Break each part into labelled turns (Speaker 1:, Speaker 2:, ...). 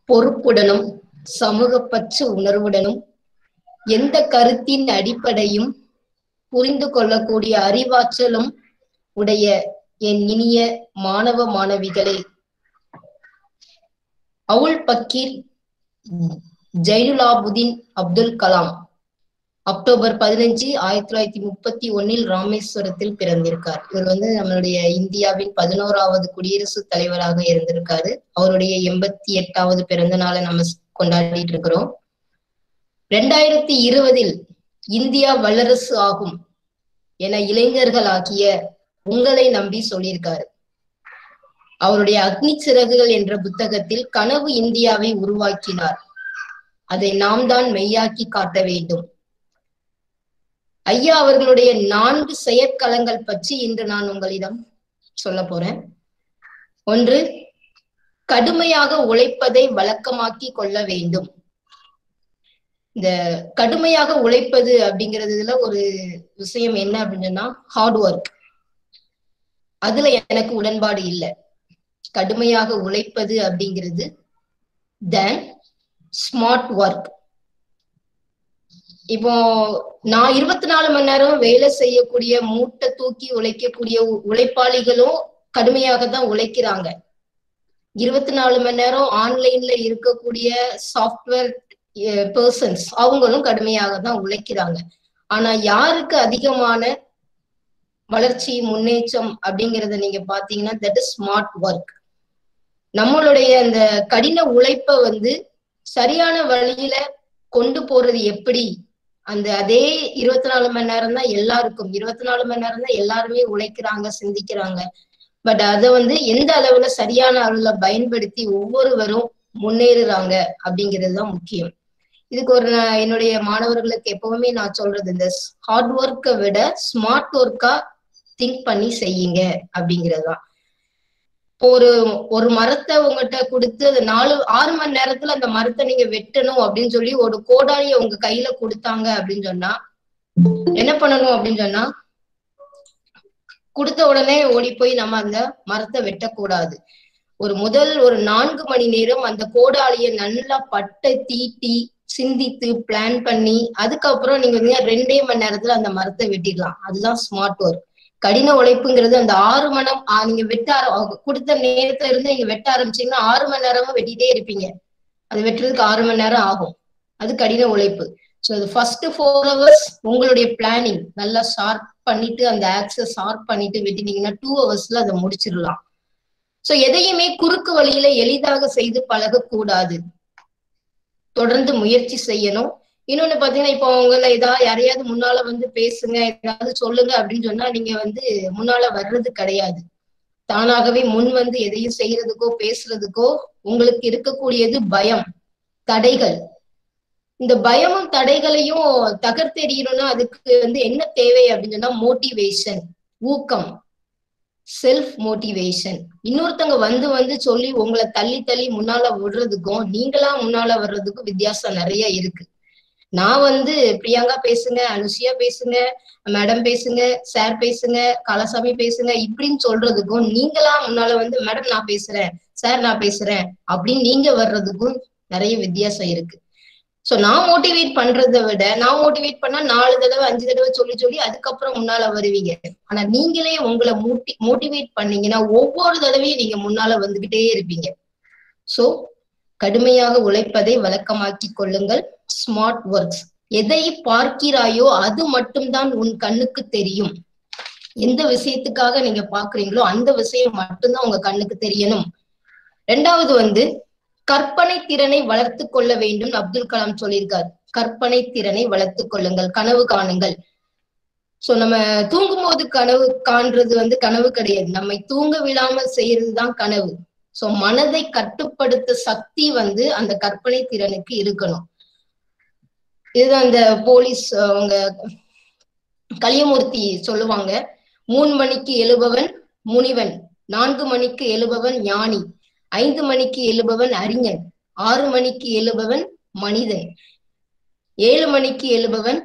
Speaker 1: பொறுப்புடனும் சமூகப்பற்று உணர்வுடனும் எந்த கருத்தின் அடிப்படையும் புரிந்து கொள்ளக்கூடிய அறிவாற்றலும் உடைய என் இனிய மாணவ மாணவிகளே அவுல் பக்கீர் ஜைனுலாபுதீன் அப்துல் கலாம் அக்டோபர் பதினஞ்சு ஆயிரத்தி தொள்ளாயிரத்தி முப்பத்தி ஒன்னில் ராமேஸ்வரத்தில் பிறந்திருக்கார் இவர் வந்து நம்மளுடைய இந்தியாவின் பதினோராவது குடியரசுத் தலைவராக இருந்திருக்காரு அவருடைய எண்பத்தி எட்டாவது பிறந்த நாளை நம்ம கொண்டாடிட்டு இருக்கிறோம் ரெண்டாயிரத்தி இருபதில் இந்தியா வல்லரசு ஆகும் என இளைஞர்களாகிய உங்களை நம்பி சொல்லியிருக்காரு அவருடைய அக்னி சிறகுகள் என்ற புத்தகத்தில் கனவு இந்தியாவை உருவாக்கினார் அதை நாம் தான் மெய்யாக்கி காட்ட வேண்டும் ஐயா அவர்களுடைய நான்கு செயற்களங்கள் பற்றி இன்று நான் உங்களிடம் சொல்ல போறேன் ஒன்று கடுமையாக உழைப்பதை வழக்கமாக்கி கொள்ள வேண்டும் இந்த கடுமையாக உழைப்பது அப்படிங்கிறதுல ஒரு விஷயம் என்ன அப்படின்னு சொன்னா ஹார்ட் ஒர்க் அதுல எனக்கு உடன்பாடு இல்லை கடுமையாக உழைப்பது அப்படிங்கிறது தென் ஸ்மார்ட் ஒர்க் இப்போ நான் இருபத்தி நாலு மணி நேரம் வேலை செய்யக்கூடிய மூட்டை தூக்கி உழைக்கக்கூடிய உழைப்பாளிகளும் கடுமையாக தான் உழைக்கிறாங்க இருபத்தி நாலு மணி நேரம் ஆன்லைன்ல இருக்கக்கூடிய சாஃப்ட்வேர் பர்சன்ஸ் அவங்களும் கடுமையாக தான் உழைக்கிறாங்க ஆனா யாருக்கு அதிகமான வளர்ச்சி முன்னேற்றம் அப்படிங்கறத நீங்க பாத்தீங்கன்னா தட் இஸ் ஸ்மார்ட் ஒர்க் நம்மளுடைய அந்த கடின உழைப்ப வந்து சரியான வழியில கொண்டு போறது எப்படி அந்த அதே இருபத்தி நாலு மணி நேரம் தான் எல்லாருக்கும் இருபத்தி நாலு மணி நேரம் தான் எல்லாருமே உழைக்கிறாங்க சிந்திக்கிறாங்க பட் அதை வந்து எந்த அளவுல சரியான அளவுல பயன்படுத்தி ஒவ்வொருவரும் முன்னேறுறாங்க அப்படிங்கிறது தான் முக்கியம் இதுக்கு ஒரு என்னுடைய மாணவர்களுக்கு எப்பவுமே நான் சொல்றது இந்த ஹார்ட் ஒர்க்கை விட ஸ்மார்ட் ஒர்க்கா திங்க் பண்ணி செய்யுங்க அப்படிங்கிறது தான் ஒரு ஒரு மரத்தை உங்ககிட்ட கொடுத்து அது நாலு ஆறு மணி நேரத்துல அந்த மரத்தை நீங்க வெட்டணும் அப்படின்னு சொல்லி ஒரு கோடாலிய உங்க கையில கொடுத்தாங்க அப்படின்னு சொன்னா என்ன பண்ணணும் அப்படின்னு சொன்னா கொடுத்த உடனே ஓடி போய் நம்ம அந்த மரத்தை வெட்டக்கூடாது ஒரு முதல் ஒரு நான்கு மணி நேரம் அந்த கோடாலிய நல்லா பட்டை தீட்டி சிந்தித்து பிளான் பண்ணி அதுக்கப்புறம் நீங்க வந்து ரெண்டே மணி நேரத்துல அந்த மரத்தை வெட்டிடலாம் அதுதான் ஸ்மார்ட் ஒர்க் கடின உழைப்புங்கிறது அந்த ஆறு மணம் நீங்க வெட்ட கொடுத்த நேரத்துல இருந்து நீங்க வெட்ட ஆரம்பிச்சீங்கன்னா ஆறு மணி நேரமா வெட்டிட்டே இருப்பீங்க அது வெட்டுறதுக்கு ஆறு மணி நேரம் ஆகும் அது கடின உழைப்பு ஸோ அது ஃபர்ஸ்ட் ஃபோர் ஹவர்ஸ் உங்களுடைய பிளானிங் நல்லா ஷார்ப் பண்ணிட்டு அந்த ஆக்சஸ் ஷார்ப் பண்ணிட்டு வெட்டினீங்கன்னா டூ ஹவர்ஸ்ல அதை முடிச்சிடலாம் ஸோ எதையுமே குறுக்கு வழியில எளிதாக செய்து பழகக்கூடாது தொடர்ந்து முயற்சி செய்யணும் இன்னொன்னு பாத்தீங்கன்னா இப்போ உங்களை ஏதாவது யாரையாவது முன்னால வந்து பேசுங்க ஏதாவது சொல்லுங்க அப்படின்னு சொன்னா நீங்க வந்து முன்னால வர்றது கிடையாது தானாகவே முன் வந்து எதையும் செய்யறதுக்கோ பேசுறதுக்கோ உங்களுக்கு இருக்கக்கூடியது பயம் தடைகள் இந்த பயமும் தடைகளையும் தகர்த்தெறியணும்னா அதுக்கு வந்து என்ன தேவை அப்படின்னு சொன்னா மோட்டிவேஷன் ஊக்கம் செல்ஃப் மோட்டிவேஷன் இன்னொருத்தங்க வந்து வந்து சொல்லி உங்களை தள்ளி தள்ளி முன்னால விடுறதுக்கும் நீங்களா முன்னால வர்றதுக்கும் வித்தியாசம் நிறைய இருக்கு நான் வந்து பிரியங்கா பேசுங்க அனுஷியா பேசுங்க மேடம் பேசுங்க சார் பேசுங்க கலாசாமி பேசுங்க இப்படின்னு சொல்றதுக்கும் நீங்களா முன்னால வந்து மேடம் நான் பேசுறேன் சார் நான் பேசுறேன் அப்படின்னு நீங்க வர்றதுக்கும் நிறைய வித்தியாசம் இருக்கு சோ நான் மோட்டிவேட் பண்றதை விட நான் மோட்டிவேட் பண்ணா நாலு தடவை அஞ்சு தடவை சொல்லி சொல்லி அதுக்கப்புறம் முன்னால வருவீங்க ஆனா நீங்களே உங்களை மோட்டி மோட்டிவேட் பண்ணீங்கன்னா ஒவ்வொரு தடவையும் நீங்க முன்னால வந்துகிட்டே இருப்பீங்க சோ கடுமையாக உழைப்பதை வழக்கமாக்கி கொள்ளுங்கள் ஸ்மார்ட் ஒர்க்ஸ் எதை பார்க்கிறாயோ அது மட்டும்தான் உன் கண்ணுக்கு தெரியும் எந்த விஷயத்துக்காக நீங்க பாக்குறீங்களோ அந்த விஷயம் மட்டும்தான் உங்க கண்ணுக்கு தெரியணும் ரெண்டாவது வந்து கற்பனை திறனை வளர்த்து கொள்ள வேண்டும் அப்துல் கலாம் சொல்லியிருக்காரு கற்பனை திறனை வளர்த்து கொள்ளுங்கள் கனவு காணுங்கள் சோ நம்ம தூங்கும் போது கனவு காண்றது வந்து கனவு கிடையாது நம்மை தூங்க விடாமல் செய்யறதுதான் கனவு சோ மனதை கட்டுப்படுத்த சக்தி வந்து அந்த கற்பனை திறனுக்கு இருக்கணும் இதுதான் அந்த போலீஸ் அவங்க கலியமூர்த்தி சொல்லுவாங்க மூணு மணிக்கு எழுபவன் முனிவன் நான்கு மணிக்கு எழுபவன் ஞானி ஐந்து மணிக்கு எழுபவன் அறிஞன் ஆறு மணிக்கு எழுபவன் மனிதன் ஏழு மணிக்கு எழுபவன்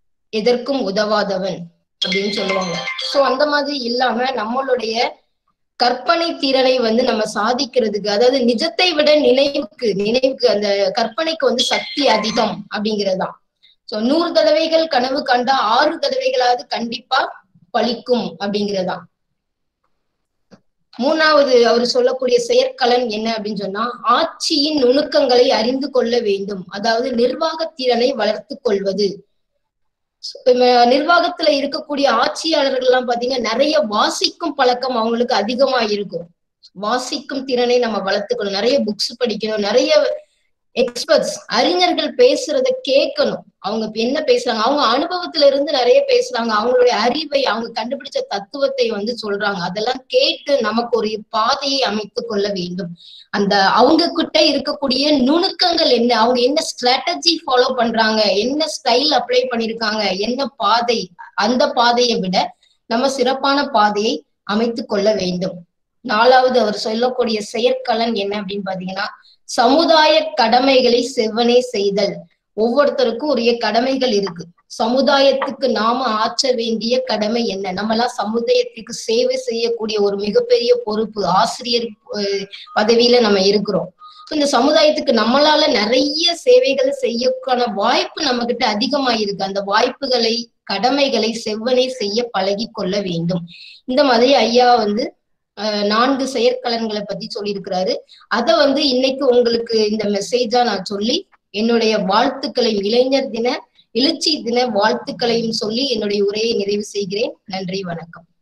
Speaker 1: எதற்கும் உதவாதவன் அப்படின்னு சொல்லுவாங்க சோ அந்த மாதிரி இல்லாம நம்மளுடைய கற்பனை திறனை வந்து நம்ம சாதிக்கிறதுக்கு அதாவது நிஜத்தை விட நினைவுக்கு நினைவுக்கு அந்த கற்பனைக்கு வந்து சக்தி அதிகம் அப்படிங்கறதுதான் சோ நூறு தடவைகள் கனவு கண்டா ஆறு தடவைகளாவது கண்டிப்பா பலிக்கும் அப்படிங்கறதுதான் மூணாவது அவர் சொல்லக்கூடிய செயற்கலன் என்ன அப்படின்னு சொன்னா ஆட்சியின் நுணுக்கங்களை அறிந்து கொள்ள வேண்டும் அதாவது நிர்வாகத் திறனை வளர்த்து கொள்வது நிர்வாகத்துல இருக்கக்கூடிய ஆட்சியாளர்கள் எல்லாம் பாத்தீங்கன்னா நிறைய வாசிக்கும் பழக்கம் அவங்களுக்கு அதிகமா இருக்கும் வாசிக்கும் திறனை நம்ம வளர்த்துக்கணும் நிறைய புக்ஸ் படிக்கணும் நிறைய எக்ஸ்பர்ட்ஸ் அறிஞர்கள் பேசுறத கேட்கணும் அவங்க என்ன பேசுறாங்க அவங்க அனுபவத்துல இருந்து நிறைய பேசுறாங்க அவங்களுடைய அறிவை அவங்க கண்டுபிடிச்ச தத்துவத்தை வந்து சொல்றாங்க அதெல்லாம் கேட்டு நமக்கு ஒரு பாதையை அமைத்து கொள்ள வேண்டும் அந்த அவங்க கிட்ட இருக்கக்கூடிய நுணுக்கங்கள் என்ன அவங்க என்ன ஸ்ட்ராட்டஜி ஃபாலோ பண்றாங்க என்ன ஸ்டைல் அப்ளை பண்ணிருக்காங்க என்ன பாதை அந்த பாதையை விட நம்ம சிறப்பான பாதையை அமைத்து கொள்ள வேண்டும் நாலாவது அவர் சொல்லக்கூடிய செயற்கலன் என்ன அப்படின்னு பாத்தீங்கன்னா சமுதாய கடமைகளை செவ்வனே செய்தல் ஒவ்வொருத்தருக்கும் உரிய கடமைகள் இருக்கு சமுதாயத்துக்கு நாம ஆற்ற வேண்டிய கடமை என்ன நம்ம எல்லாம் சமுதாயத்துக்கு சேவை செய்யக்கூடிய ஒரு மிகப்பெரிய பொறுப்பு ஆசிரியர் பதவியில நம்ம இருக்கிறோம் இந்த சமுதாயத்துக்கு நம்மளால நிறைய சேவைகள் செய்யக்கான வாய்ப்பு நம்ம கிட்ட அதிகமா இருக்கு அந்த வாய்ப்புகளை கடமைகளை செவ்வனே செய்ய பழகி கொள்ள வேண்டும் இந்த மாதிரி ஐயா வந்து நான்கு செயற்கலன்களை பத்தி சொல்லியிருக்கிறாரு அத வந்து இன்னைக்கு உங்களுக்கு இந்த மெசேஜா நான் சொல்லி என்னுடைய வாழ்த்துக்களையும் இளைஞர் தின எழுச்சி தின வாழ்த்துக்களையும் சொல்லி என்னுடைய உரையை நிறைவு செய்கிறேன் நன்றி வணக்கம்